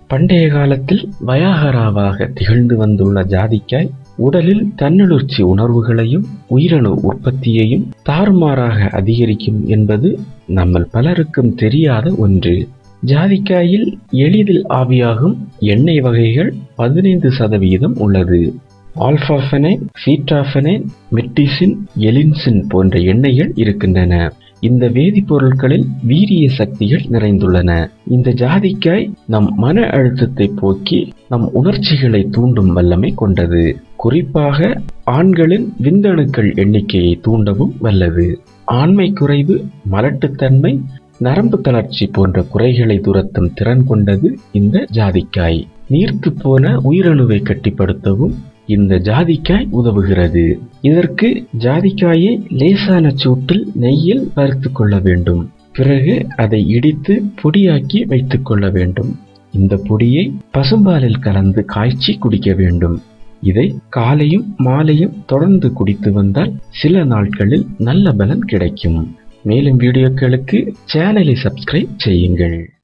பண்டைய காலத்தில் வயாகராவாக திகழ்ந்து வந்துள்ள ஜாதிக்காய் உடலில் தன்னெழுச்சி உணர்வுகளையும் உயிரணு உற்பத்தியையும் தாறுமாறாக அதிகரிக்கும் என்பது நம்மள் பலருக்கும் தெரியாத ஒன்று ஜாதிக்காயில் எளிதில் ஆவியாகும் எண்ணெய் வகைகள் பதினைந்து சதவீதம் உள்ளது ஆல்பாஃபனைன் சீட்டாஃபனைன் மெட்டிசின் எலின்சின் போன்ற எண்ணெய்கள் இருக்கின்றன இந்த வேதிப்பொருட்களில் வீரிய சக்திகள் நிறைந்துள்ளன இந்த ஜாதிக்காய் நம் மன அழுத்தத்தை போக்கி நம் உணர்ச்சிகளை தூண்டும் வல்லமை கொண்டது குறிப்பாக ஆண்களின் விந்தணுக்கள் எண்ணிக்கையை தூண்டவும் வல்லது ஆண்மை குறைவு மலட்டுத்தன்மை நரம்பு தளர்ச்சி போன்ற குறைகளை துரத்தும் திறன் கொண்டது இந்த ஜாதிக்காய் நீர்த்து போன உயிரணுவை கட்டிப்படுத்தவும் இந்த ஜாதிக்காய் உதவுகிறது இதற்கு ஜாதிக்காயை லேசான சூட்டில் நெய்யில் வறுத்து கொள்ள வேண்டும் பிறகு அதை இடித்து பொடியாக்கி வைத்துக் கொள்ள வேண்டும் இந்த பொடியை பசும்பாலில் கலந்து காய்ச்சி குடிக்க வேண்டும் இதை காலையும் மாலையும் தொடர்ந்து குடித்து வந்தால் சில நாட்களில் நல்ல பலன் கிடைக்கும் மேலும் வீடியோக்களுக்கு சேனலை சப்ஸ்கிரைப் செய்யுங்கள்